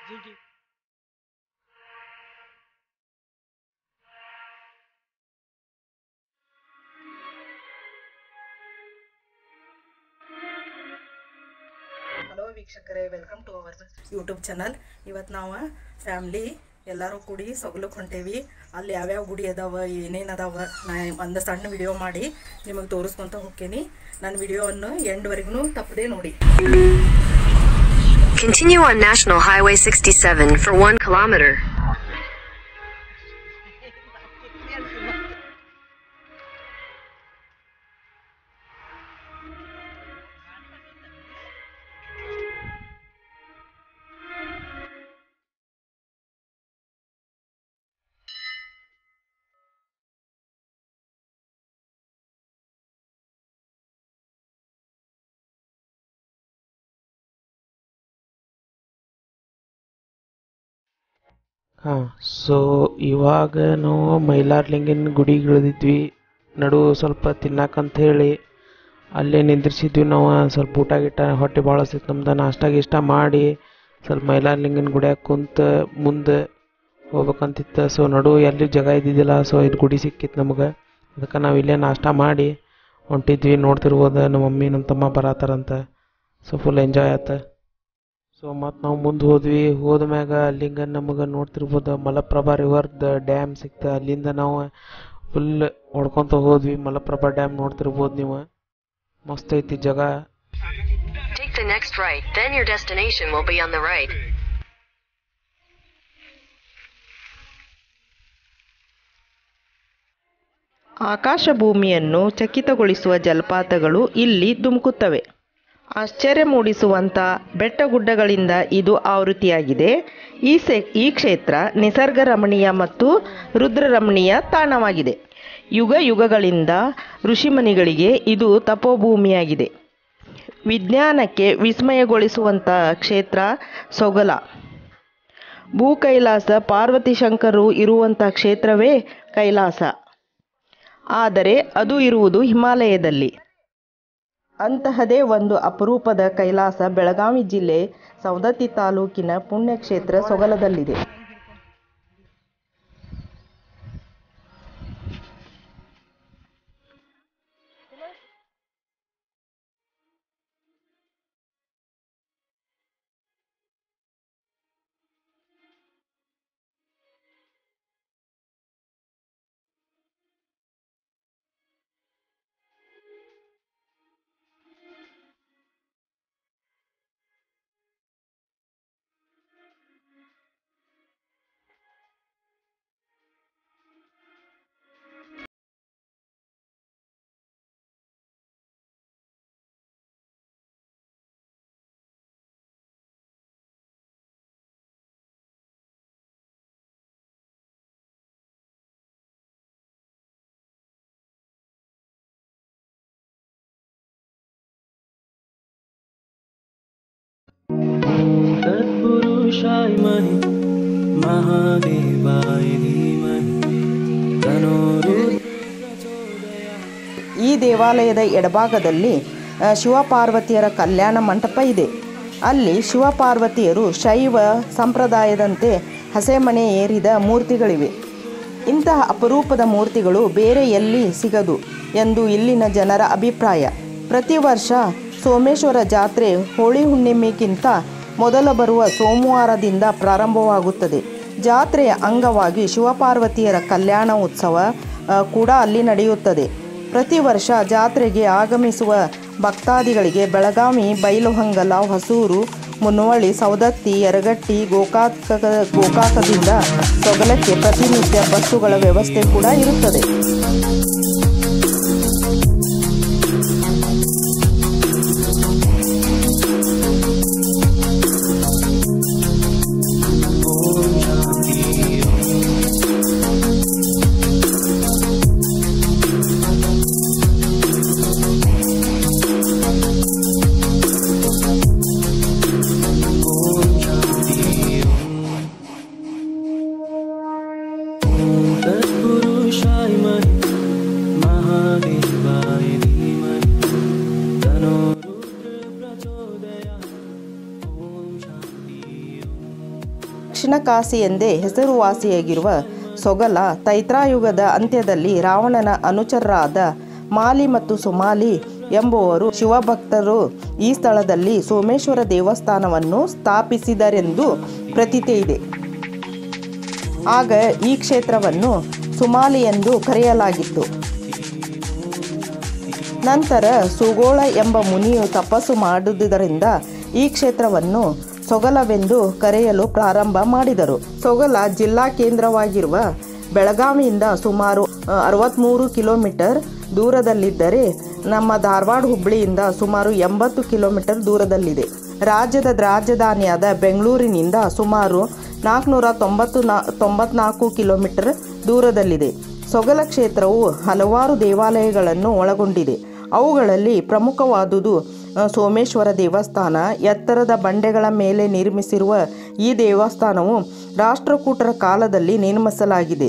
Hello ವೀಕ್ಷಕರೇ welcome to our YouTube channel ಇವತ್ತು ನಾವು ಫ್ಯಾಮ್ಲಿ ಎಲ್ಲರೂ ಕೂಡಿ ಸೊಗಲಕ್ಕೆ ಹೊಂಟೇವಿ ಅಲ್ಲಿ ಯಾವ್ಯಾವ ಗುಡಿ ಅದಾವ ಏನೇನು ಅದಾವ ನಾ ಒಂದು ಸಣ್ಣ ವಿಡಿಯೋ ಮಾಡಿ ನಿಮಗೆ ತೋರಿಸ್ಕೊಂತ ಹೋಗ್ತೀನಿ ನನ್ನ ವಿಡಿಯೋವನ್ನು ಎಂಡ್ವರೆಗೂ ತಪ್ಪದೇ ನೋಡಿ Continue on National Highway 67 for 1 kilometer. ಹಾಂ ಸೊ ಇವಾಗ ನಾವು ಮೈಲಾರ್ಲಿಂಗನ ಗುಡಿಗೆ ಇಳಿದಿದ್ವಿ ನಡು ಸ್ವಲ್ಪ ತಿನ್ನಕ್ಕಂತ ಹೇಳಿ ಅಲ್ಲೇ ನಿಂದ್ರಿಸಿದ್ವಿ ನಾವು ಸ್ವಲ್ಪ ಊಟ ಗಿಟ ಹೊಟ್ಟೆ ಭಾಳ ಹಸಿತ್ತು ನಮ್ದು ನಾಷ್ಟ ಗೀಷ್ಟ ಮಾಡಿ ಸ್ವಲ್ಪ ಮೈಲಾರ್ಲಿಂಗನ ಗುಡಿಯಾಗ ಕುಂತ ಮುಂದೆ ಹೋಗ್ಬೇಕಂತಿತ್ತು ಸೊ ನಡು ಎಲ್ಲಿ ಜಾಗ ಇದ್ದಿದ್ದಿಲ್ಲ ಸೊ ಇದು ಗುಡಿ ಸಿಕ್ಕಿತ್ತು ನಮಗೆ ಅದಕ್ಕೆ ನಾವು ಇಲ್ಲೇ ನಾಷ್ಟ ಮಾಡಿ ಹೊಂಟಿದ್ವಿ ನೋಡ್ತಿರ್ಬೋದು ನಮ್ಮ ಮಮ್ಮಿ ನಮ್ಮ ತಮ್ಮ ಬರತ್ತಾರಂತ ಸೊ ಫುಲ್ ಎಂಜಾಯ್ ಆಯ್ತು ಸೊ ಮತ್ತು ನಾವು ಮುಂದೆ ಹೋದ್ವಿ ಹೋದ ಮ್ಯಾಗ ಅಲ್ಲಿಂಗ ನಮಗೆ ನೋಡ್ತಿರ್ಬೋದು ಮಲಪ್ರಭಾ ರಿವರ್ದ ಡ್ಯಾಮ್ ಸಿಕ್ತ ಅಲ್ಲಿಂದ ನಾವು ಫುಲ್ ಹೊಡ್ಕೊತ ಹೋದ್ವಿ ಮಲಪ್ರಭಾ ಡ್ಯಾಮ್ ನೋಡ್ತಿರ್ಬೋದು ನೀವು ಮಸ್ತ್ ಐತಿ ಜಾಗ Take the next right, then your destination will be on the right. ಆಕಾಶ ಭೂಮಿಯನ್ನು ಚಕಿತಗೊಳಿಸುವ ಜಲಪಾತಗಳು ಇಲ್ಲಿ ಧುಮುಕುತ್ತವೆ ಆಶ್ಚರ್ಯ ಮೂಡಿಸುವಂಥ ಬೆಟ್ಟಗುಡ್ಡಗಳಿಂದ ಇದು ಆವೃತ್ತಿಯಾಗಿದೆ ಈ ಸೆ ಈ ಕ್ಷೇತ್ರ ನಿಸರ್ಗ ರಮಣೀಯ ಮತ್ತು ರುದ್ರ ರಮಣೀಯ ತಾಣವಾಗಿದೆ ಯುಗ ಯುಗಗಳಿಂದ ಋಷಿಮನಿಗಳಿಗೆ ಇದು ತಪೋಭೂಮಿಯಾಗಿದೆ ವಿಜ್ಞಾನಕ್ಕೆ ವಿಸ್ಮಯಗೊಳಿಸುವಂಥ ಕ್ಷೇತ್ರ ಸೊಗಲ ಭೂ ಕೈಲಾಸ ಪಾರ್ವತಿ ಶಂಕರು ಇರುವಂಥ ಕ್ಷೇತ್ರವೇ ಕೈಲಾಸ ಆದರೆ ಅದು ಇರುವುದು ಹಿಮಾಲಯದಲ್ಲಿ ಅಂತಹದೇ ಒಂದು ಅಪರೂಪದ ಕೈಲಾಸ ಬೆಳಗಾವಿ ಜಿಲ್ಲೆ ಸವದತ್ತಿ ತಾಲೂಕಿನ ಪುಣ್ಯಕ್ಷೇತ್ರ ಸೊಗಲದಲ್ಲಿದೆ तत्पुरुषाय महि महादेवाय धीमहि तनोरु ಈ ದೇವಾಲಯದ ಎಡಭಾಗದಲ್ಲಿ ಆ, ಶಿವಪಾರ್ವತಿಯರ ಕಲ್ಯಾಣ ಮಂಟಪ ಇದೆ ಅಲ್ಲಿ ಶಿವಪಾರ್ವತಿಯರು ಶೈವ ಸಂಪ್ರದಾಯದಂತೆ ಹಸೆಮಣೆ ಏರಿದ ಮೂರ್ತಿಗಳಿವೆ ಇಂತಹ ಅಪರೂಪದ ಮೂರ್ತಿಗಳು ಬೇರೆ ಎಲ್ಲಿ ಸಿಗದು ಎಂದು ಇಲ್ಲಿನ ಜನರ ಅಭಿಪ್ರಾಯ ಪ್ರತಿ ವರ್ಷ ಸೋಮೇಶ್ವರ ಜಾತ್ರೆ ಹೋಳಿ ಹುಣ್ಣಿಮೆಗಿಂತ ಮೊದಲ ಬರುವ ಸೋಮವಾರದಿಂದ ಪ್ರಾರಂಭವಾಗುತ್ತದೆ ಜಾತ್ರೆಯ ಅಂಗವಾಗಿ ಶಿವಪಾರ್ವತಿಯರ ಕಲ್ಯಾಣ ಉತ್ಸವ ಆ, ಕೂಡ ಅಲ್ಲಿ ನಡೆಯುತ್ತದೆ ಪ್ರತಿ ವರ್ಷ ಜಾತ್ರೆಗೆ ಆಗಮಿಸುವ ಭಕ್ತಾದಿಗಳಿಗೆ ಬೆಳಗಾವಿ ಬೈಲುಹಂಗಲ ಹೊಸೂರು ಮುನ್ನವಳ್ಳಿ ಸೌದತ್ತಿ ಯರಗಟ್ಟಿ ಗೋಕಾಕ ಗೋಕಾಕದಿಂದ ಸೊಗಲಕ್ಕೆ ಪ್ರತಿನಿತ್ಯ ಬಸ್ಸುಗಳ ವ್ಯವಸ್ಥೆ ಕೂಡ ಇರುತ್ತದೆ तत्पुरुषाय महि महादेवाय धीमहि तनोरुद्र प्रचोदयात् ॐ शान्ति ॐ ದಕ್ಷಿಣ ಕಾಶಿ ಎಂದೇ ಹೆಸರುವಾಸಿಯಾಗಿರುವ ಸೊಗಲ ತೈತ್ರಾಯುಗದ ಅಂತ್ಯದಲ್ಲಿ ರಾವಣನ ಅನುಚರರಾದ ಮಾಲಿ ಮತ್ತು ಸುಮಾಲಿ ಎಂಬುವರು ಶಿವಭಕ್ತರು ಈ ಸ್ಥಳದಲ್ಲಿ ಸೋಮೇಶ್ವರ ದೇವಸ್ಥಾನವನ್ನು ಸ್ಥಾಪಿಸಿದರೆಂದು ಪ್ರತೀತಿ ಇದೆ ಆಗ ಈ ಕ್ಷೇತ್ರವನ್ನು ಸುಮಾಲಿ ಎಂದು ಕರೆಯಲಾಗಿತ್ತು ನಂತರ ಸುಗೋಳ ಎಂಬ ಮುನಿಯು ತಪಸ್ಸು ಮಾಡುವುದರಿಂದ ಈ ಕ್ಷೇತ್ರವನ್ನು ಸೊಗಲವೆಂದು ಕರೆಯಲು ಪ್ರಾರಂಭ ಮಾಡಿದರು ಸೊಗಲ ಜಿಲ್ಲಾ ಕೇಂದ್ರವಾಗಿರುವ ಬೆಳಗಾವಿಯಿಂದ ಸುಮಾರು ಅರವತ್ತ್ಮೂರು ಕಿಲೋಮೀಟರ್ ದೂರದಲ್ಲಿದ್ದರೆ ನಮ್ಮ ಧಾರವಾಡ ಹುಬ್ಬಳ್ಳಿಯಿಂದ ಸುಮಾರು ಎಂಬತ್ತು ಕಿಲೋಮೀಟರ್ ದೂರದಲ್ಲಿದೆ ರಾಜ್ಯದ ರಾಜಧಾನಿಯಾದ ಬೆಂಗಳೂರಿನಿಂದ ಸುಮಾರು ನಾಲ್ಕುನೂರ ತೊಂಬತ್ತು ನಾ ತೊಂಬತ್ನಾಲ್ಕು ಕಿಲೋಮೀಟರ್ ದೂರದಲ್ಲಿದೆ ಸೊಗಲ ಕ್ಷೇತ್ರವು ಹಲವಾರು ದೇವಾಲಯಗಳನ್ನು ಒಳಗೊಂಡಿದೆ ಅವುಗಳಲ್ಲಿ ಪ್ರಮುಖವಾದುದು ಅ, ಸೋಮೇಶ್ವರ ದೇವಸ್ಥಾನ ಎತ್ತರದ ಬಂಡೆಗಳ ಮೇಲೆ ನಿರ್ಮಿಸಿರುವ ಈ ದೇವಸ್ಥಾನವು ರಾಷ್ಟ್ರಕೂಟರ ಕಾಲದಲ್ಲಿ ನಿರ್ಮಿಸಲಾಗಿದೆ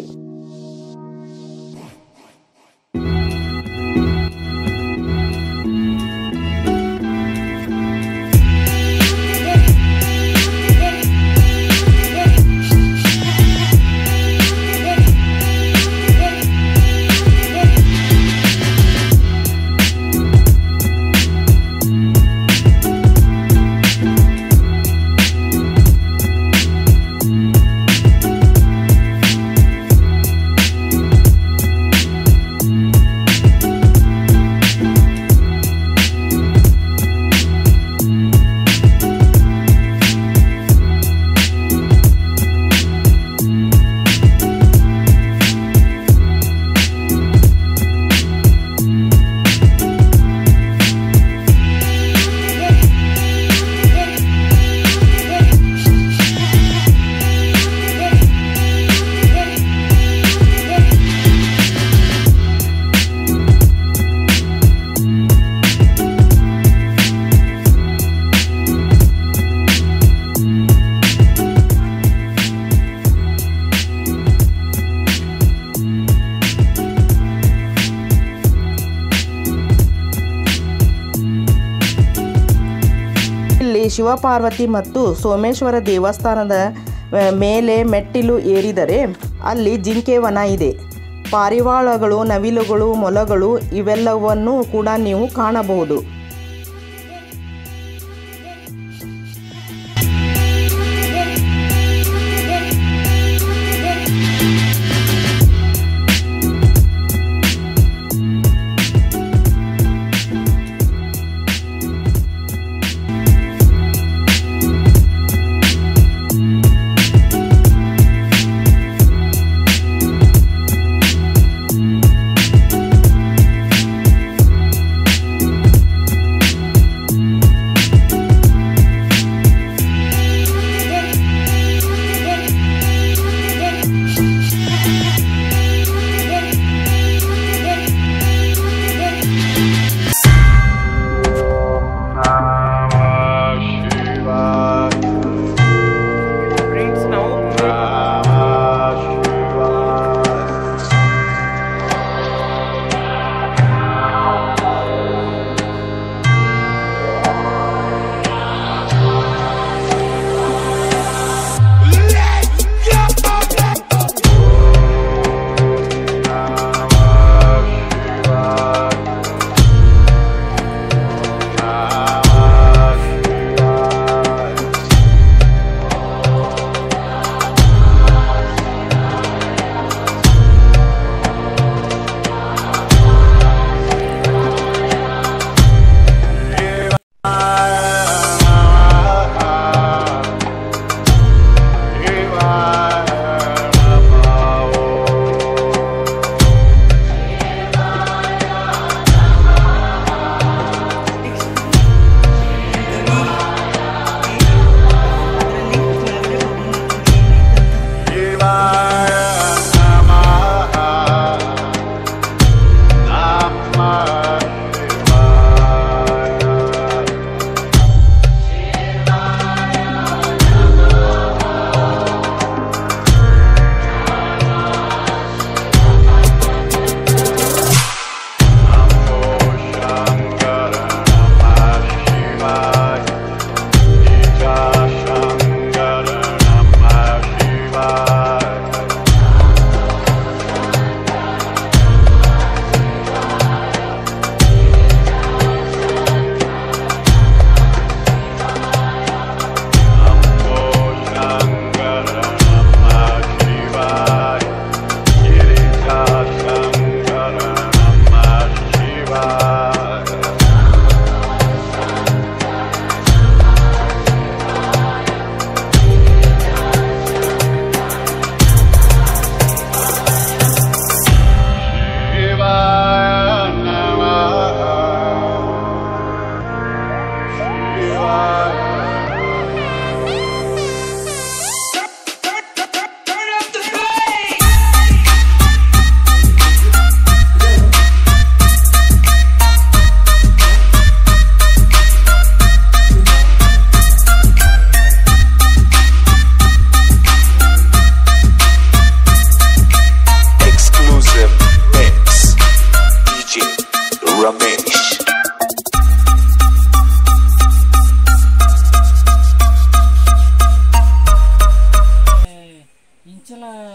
ಇಲ್ಲಿ ಶಿವಪಾರ್ವತಿ ಮತ್ತು ಸೋಮೇಶ್ವರ ದೇವಸ್ಥಾನದ ಆ, ಮೇಲೆ ಮೆಟ್ಟಿಲು ಏರಿದರೆ ಅಲ್ಲಿ ಜಿಂಕೆ ವನ ಇದೆ ಪಾರಿವಾಳಗಳು ನವಿಲುಗಳು ಮೊಲಗಳು ಇವೆಲ್ಲವನ್ನೂ ಕೂಡ ನೀವು ಕಾಣಬಹುದು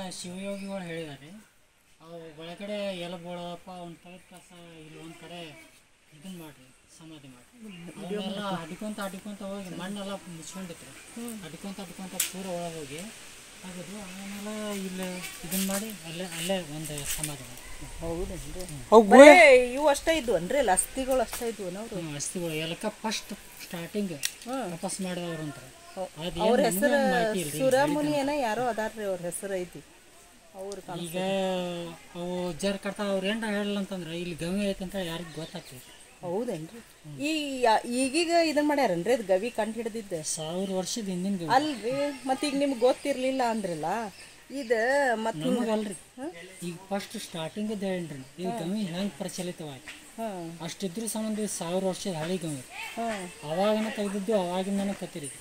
ಶಿವಯೋಗಿಗಳು ಹೇಳಿದ್ದಾರೆ ಅವು ಒಳಗಡೆ ಎಲ್ಲ ಬೋಳಪ್ಪ ಒಂದು ತೆಗೆದ ಕಸ ಇಲ್ಲಿ ಒಂದು ಕಡೆ ಇದನ್ನ ಮಾಡ್ರಿ ಸಮಾಧಿ ಮಾಡಿ ಅವನ್ನೆಲ್ಲ ಅಡ್ಕೊಂತ ಅಡ್ಕೊಂತ ಹೋಗಿ ಮಣ್ಣೆಲ್ಲ ಮುಚ್ಕೊಂಡಿತ್ತು ಅಡ್ಕೊಂತ ಅಡ್ಕೊಂತ ಪೂರ ಒಳಗೆ ಹೋಗಿ ತೆಗೆದು ಆಮೇಲೆ ಇಲ್ಲಿ ಇದನ್ನ ಮಾಡಿ ಅಲ್ಲೇ ಅಲ್ಲೇ ಒಂದು ಸಮಾಧಿ ಮಾಡಿ ಬರೇ ಇವು ಅಷ್ಟೇ ಇದ್ವು ಅನ್ರಿ ಅಲ್ಲಿ ಅಸ್ಥಿಗಳು ಅಷ್ಟೇ ಇದ್ವು ಅವ್ರು ಹ್ಮ್, ಅಸ್ಥಿಗಳು ಎಲ್ಲಕ್ಕ ಫಸ್ಟ್ ಸ್ಟಾರ್ಟಿಂಗ್ ವಾಪಸ್ ಮಾಡಿದವ್ರು ಅಂತಾರೆ ಅದು ಅವ್ರ ಏನು ಹೆಸರು ನಿಮ್ಗೆ ಮಾಹಿತಿ ಇಲ್ರಿ ಸುರಮುನಿ ಏನೋ ಯಾರೋ ಅದಾರ್ರಿ ಅವ್ರ ಹೆಸರು ಐತಿ ಅವ್ರು ಈಗ ಅವು ಜರ್ ಕಟ್ತಾ ಅವ್ರು ಏನ್ರ ಹೇಳಿಲ್ಲ ಅಂತಂದ್ರೆ ಇಲ್ಲಿ ಗವಿ ಐತೆ ಅಂತ ಯಾರಿಗೆ ಗೊತ್ತಾಗ್ತದೆ ಹೌದೇನ್ರಿ ಈ ಈಗೀಗ ಇದನ್ನ ಮಾಡ್ಯಾರನ್ರಿ ಅದು ಗವಿ ಕಂಡು ಹಿಡ್ದಿದ್ದೆ ಸಾವಿರ ವರ್ಷದ ಹಿಂದಿನ ಗವಿ ಅಲ್ರಿ ಮತ್ತೆ ಈಗ ನಿಮ್ಗೆ ಗೊತ್ತಿರ್ಲಿಲ್ಲ ಅಂದ್ರಲ್ಲ ಇದು ಮತ್ತೆ ನಮಗಲ್ರಿ ಈಗ ಫಸ್ಟ್ ಸ್ಟಾರ್ಟಿಂಗ್ ಹೇಳ್ರಿ ಈ ಗವಿ ಹೆಂಗೆ ಪ್ರಚಲಿತವಾಯ್ತು ಹಾಂ ಅಷ್ಟಿದ್ರ ಸಂಬಂಧ ಇದು ಸಾವಿರ ವರ್ಷದ ಹಳಿ ಗವಿ ಹಾಂ ಅವಾಗಿನ ತೆಗೆದಿದ್ದು ಅವಾಗಿಂದನೇ ಕತ್ತಿರಿ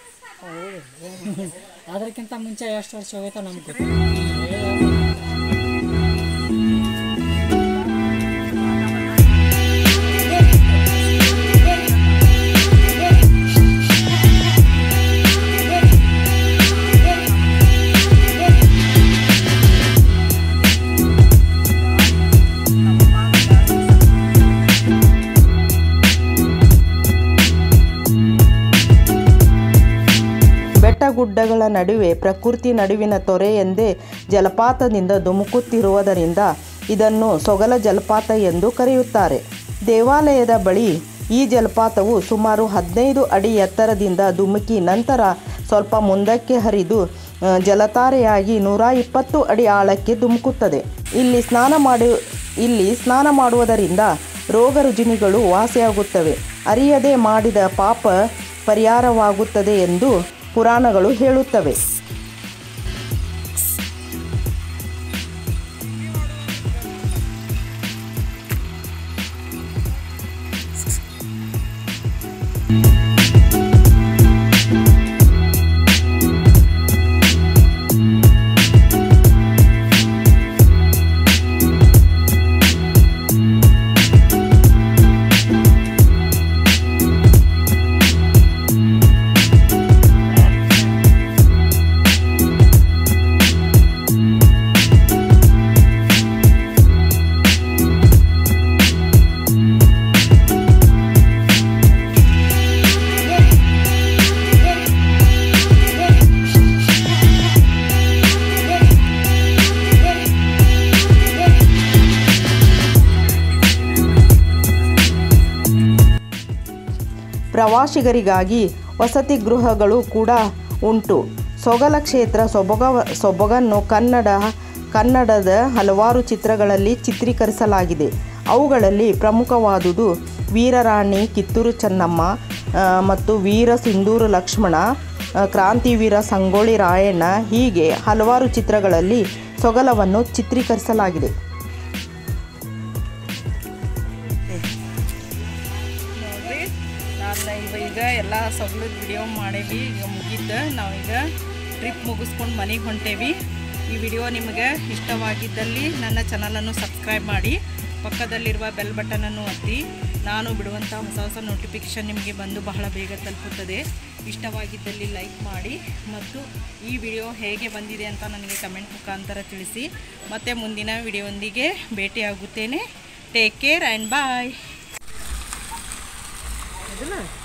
ಅದಕ್ಕಿಂತ ಮುಂಚೆ ಎಷ್ಟು ವರ್ಷ ಹೋಗೈತೆ ನಮ್ಗೆ ಗೊತ್ತಿಲ್ಲ ಬೆಟ್ಟ ಗುಡ್ಡಗಳ ನಡುವೆ ಪ್ರಕೃತಿ ನಡುವಿನ ತೊರೆ ಎಂದೇ ಜಲಪಾತದಿಂದ ಧುಮುಕುತ್ತಿರುವುದರಿಂದ ಇದನ್ನು ಸೊಗಲ ಜಲಪಾತ ಎಂದು ಕರೆಯುತ್ತಾರೆ ದೇವಾಲಯದ ಬಳಿ ಈ ಜಲಪಾತವು ಸುಮಾರು ಹದಿನೈದು ಅಡಿ ಎತ್ತರದಿಂದ ಧುಮುಕಿ ನಂತರ ಸ್ವಲ್ಪ ಮುಂದಕ್ಕೆ ಹರಿದು ಆ, ಜಲತಾರೆಯಾಗಿ ನೂರ ಇಪ್ಪತ್ತು ಅಡಿ ಆಳಕ್ಕೆ ಧುಮುಕುತ್ತದೆ ಇಲ್ಲಿ ಸ್ನಾನ ಮಾಡಿ ಇಲ್ಲಿ ಸ್ನಾನ ಮಾಡುವುದರಿಂದ ರೋಗ ರುಜಿನಿಗಳು ವಾಸಿಯಾಗುತ್ತವೆ ಅರಿಯದೆ ಮಾಡಿದ ಪಾಪ ಪರಿಹಾರವಾಗುತ್ತದೆ ಎಂದು ಪುರಾಣಗಳು ಹೇಳುತ್ತವೆ ಪ್ರವಾಸಿಗರಿಗಾಗಿ ವಸತಿ ಗೃಹಗಳು ಕೂಡ ಉಂಟು ಸೊಗಲ ಕ್ಷೇತ್ರ ಸೊಬಗ ಸೊಬಗನ್ನು ಕನ್ನಡ ಕನ್ನಡದ ಹಲವಾರು ಚಿತ್ರಗಳಲ್ಲಿ ಚಿತ್ರೀಕರಿಸಲಾಗಿದೆ ಅವುಗಳಲ್ಲಿ ಪ್ರಮುಖವಾದುದು ವೀರರಾಣಿ ಕಿತ್ತೂರು ಚೆನ್ನಮ್ಮ ಆ, ಮತ್ತು ವೀರ ಸಿಂಧೂರು ಲಕ್ಷ್ಮಣ ಆ, ಕ್ರಾಂತಿವೀರ ಸಂಗೊಳ್ಳಿ ರಾಯಣ್ಣ ಹೀಗೆ ಹಲವಾರು ಚಿತ್ರಗಳಲ್ಲಿ ಸೊಗಲವನ್ನು ಚಿತ್ರೀಕರಿಸಲಾಗಿದೆ ನೋಡ್ರಿ ನಾನು ಇವ ಈಗ ಎಲ್ಲ ಸೊಗ್ಲದ ವಿಡಿಯೋ ಮಾಡೇವಿ ಈಗ ಮುಗೀತು ನಾವೀಗ ಟ್ರಿಪ್ ಮುಗಿಸ್ಕೊಂಡು ಮನೆಗೆ ಹೊಂಟೇವಿ ಈ ವಿಡಿಯೋ ನಿಮಗೆ ಇಷ್ಟವಾಗಿದ್ದಲ್ಲಿ ನನ್ನ ಚಾನಲನ್ನು ಸಬ್ಸ್ಕ್ರೈಬ್ ಮಾಡಿ ಪಕ್ಕದಲ್ಲಿರುವ ಬೆಲ್ ಬಟನನ್ನು ಒತ್ತಿ ನಾನು ಬಿಡುವಂಥ ಹೊಸ ಹೊಸ ನೋಟಿಫಿಕೇಷನ್ ನಿಮಗೆ ಬಂದು ಬಹಳ ಬೇಗ ತಲುಪುತ್ತದೆ ಇಷ್ಟವಾಗಿದ್ದಲ್ಲಿ ಲೈಕ್ ಮಾಡಿ ಮತ್ತು ಈ ವಿಡಿಯೋ ಹೇಗೆ ಬಂದಿದೆ ಅಂತ ನನಗೆ ಕಮೆಂಟ್ ಮುಖಾಂತರ ತಿಳಿಸಿ ಮತ್ತು ಮುಂದಿನ ವಿಡಿಯೋದೊಂದಿಗೆ ಭೇಟಿಯಾಗುತ್ತೇನೆ ಟೇಕ್ ಕೇರ್ ಆ್ಯಂಡ್ ಬಾಯ್